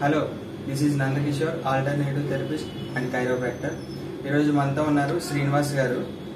Hello this is Nandakishore alternative therapist and chiropractor ఈరోజు మనతో ఉన్నారు శ్రీనివాస్ గారు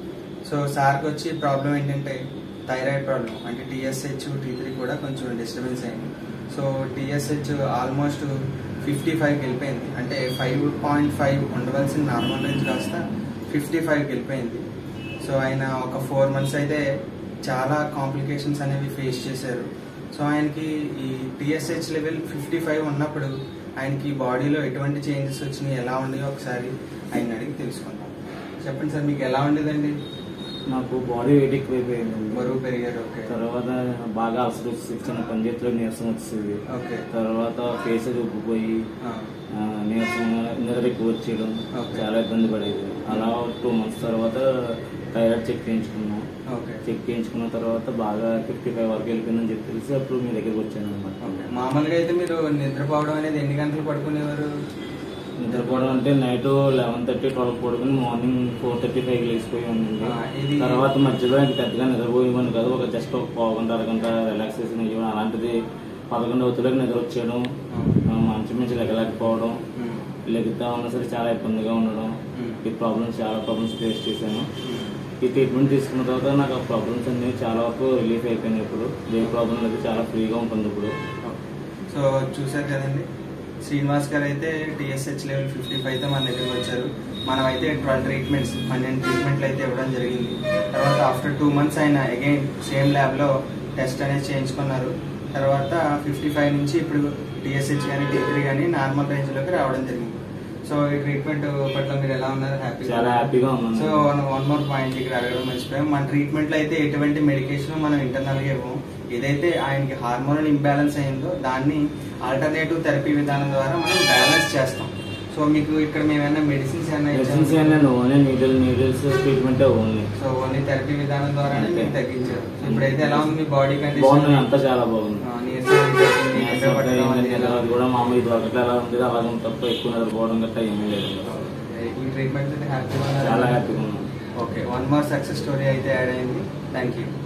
సో సార్కి వచ్చి ప్రాబ్లం ఏంటంటే థైరాయిడ్ ప్రాబ్లం అంటే టీఎస్హెచ్ టీ త్రీ కూడా కొంచెం డిస్టర్బెన్స్ అయింది సో టీఎస్హెచ్ ఆల్మోస్ట్ ఫిఫ్టీ ఫైవ్కి వెళ్ళిపోయింది అంటే ఫైవ్ పాయింట్ ఫైవ్ ఉండవలసిన నార్మల్ రేంజ్ కాస్త ఫిఫ్టీ ఫైవ్కి వెళ్ళిపోయింది సో ఆయన ఒక ఫోర్ మంత్స్ అయితే చాలా కాంప్లికేషన్స్ అనేవి ఫేస్ చేశారు సో ఆయనకి ఈ టీఎస్హెచ్ లెవెల్ ఫిఫ్టీ ఫైవ్ ఉన్నప్పుడు ఆయనకి బాడీలో ఎటువంటి చేంజెస్ వచ్చినాయి ఎలా ఉన్నాయో ఒకసారి ఆయన అడిగి తెలుసుకుందాం చెప్పండి సార్ మీకు ఎలా ఉండేదండి నాకు బాడీ వెయిట్ ఎక్కువైపోయింది బరువు పెరిగారు ఓకే తర్వాత బాగా అలసట వచ్చేసి చిన్న పని చేతిలో నీరసం వచ్చేది ఓకే తర్వాత ఫేస్ అది ఉబ్బిపోయి ఆ, ఆ, నీరసం నిద్ర ఎక్కువ వచ్చేయడం Okay. చాలా ఇబ్బంది పడేది అలా టూ మంత్స్ తర్వాత థైరాయిడ్ చెక్ చేయించుకున్నాం ఓకే చెక్ చేయించుకున్న తర్వాత బాగా ఫిఫ్టీ ఫైవ్ వరకు వెళ్ళిపోయిందని చెప్పి తెలిసి అప్పుడు మీ దగ్గరికి వచ్చాను ఓకే అనమాట మామూలుగా అయితే మీరు నిద్రపోవడం అనేది ఎన్ని గంటలు పడుకునేవారు నిద్రపోవడం అంటే నైట్ లెవెన్ థర్టీ ట్వెల్వ్ పడుకుని మార్నింగ్ ఫోర్ థర్టీ ఫైవ్ లేచిపోయి ఉండింది ఆ, ఇది- తర్వాత మధ్యలో ఇంక పెద్దగా నిద్రపోయేవాడిని కాదు ఒక జస్ట్ ఒక పావు గంట అరగంట రిలాక్సేషన్ అయ్యేవాడు అలాంటిది పదకొండు అవుతులకు నిద్ర వచ్చేయడం ఆ, మంచం నుంచి లెగలేకపోవడం ఉమ్, లెగుతా ఉన్నా సరే చాలా ఇబ్బందిగా ఉండడం ఉమ్, ఈ ప్రాబ్లమ్స్ చాలా ప్రాబ్లమ్స్ ఫేస్ చేశాను ఉమ్. ఈ ట్రీట్మెంట్ తీసుకున్న తర్వాత నాకు ఆ ప్రాబ్లమ్స్ అన్ని చాలా వరకు రిలీఫ్ అయిపోయినాయి ఇప్పుడు ఏ ప్రాబ్లం లేదు చాలా ఫ్రీగా ఉంటుంది ఇప్పుడు సో చూసారు కదండి శ్రీనివాస్ గారు అయితే టీఎస్హెచ్ లెవెల్ ఫిఫ్టీ ఫైవ్తో మన దగ్గరికి వచ్చారు మనం అయితే ట్వెల్వ్ ట్రీట్మెంట్స్ పన్నెండు ట్రీట్మెంట్లు అయితే ఇవ్వడం జరిగింది తర్వాత ఆఫ్టర్ టూ మంత్స్ ఆయన అగైన్ సేమ్ ల్యాబ్లో టెస్ట్ అనేది చేయించుకున్నారు తర్వాత ఫిఫ్టీ ఫైవ్ నుంచి ఇప్పుడు టీఎస్హెచ్ కానీ టీ త్రీ కానీ నార్మల్ రేంజ్లోకి రావడం జరిగింది సో ఈ ట్రీట్మెంట్ పట్ల మీరు ఎలా ఉన్నారు హ్యాపీ చాలా హ్యాపీగా ఉన్నాను సో వన్ మోర్ పాయింట్ ఇక్కడ అడగడం మర్చిపోయాం మన ట్రీట్మెంట్ లో అయితే ఎటువంటి మెడికేషన్ మనం ఇంటర్నల్ గా ఇవ్వము ఏదైతే ఆయనకి హార్మోనల్ ఇంబ్యాలెన్స్ అయిందో దాన్ని ఆల్టర్నేటివ్ థెరపీ విధానం ద్వారా మనం బ్యాలెన్స్ చేస్తాం సో మీకు ఇక్కడ మేము ఏమైనా మెడిసిన్స్ ఏమైనా మెడిసిన్స్ ఇచ్చాము ఏంటంటే only needle needles treatment only so only therapy విధానం ద్వారానే అంతే. మీకు తగ్గించారు సో ఇప్పుడైతే ఎలా ఉంది మీ బాడీ బాగుంది కండిషన్ అంతా చాలా బాగుంది అది కూడా మామూలు ఇది ఒకటి ఎలా ఉంటుంది అలాగే ఉంది తప్ప ఎక్కువ నిద్రపోవడం గట్రా ఏమీ లేదు ఈ ట్రీట్మెంట్ అయితే హ్యాపీగా చాలా హ్యాపీగా ఉన్నాను okay one more success story అయితే యాడ్ అయింది థ్యాంక్ యూ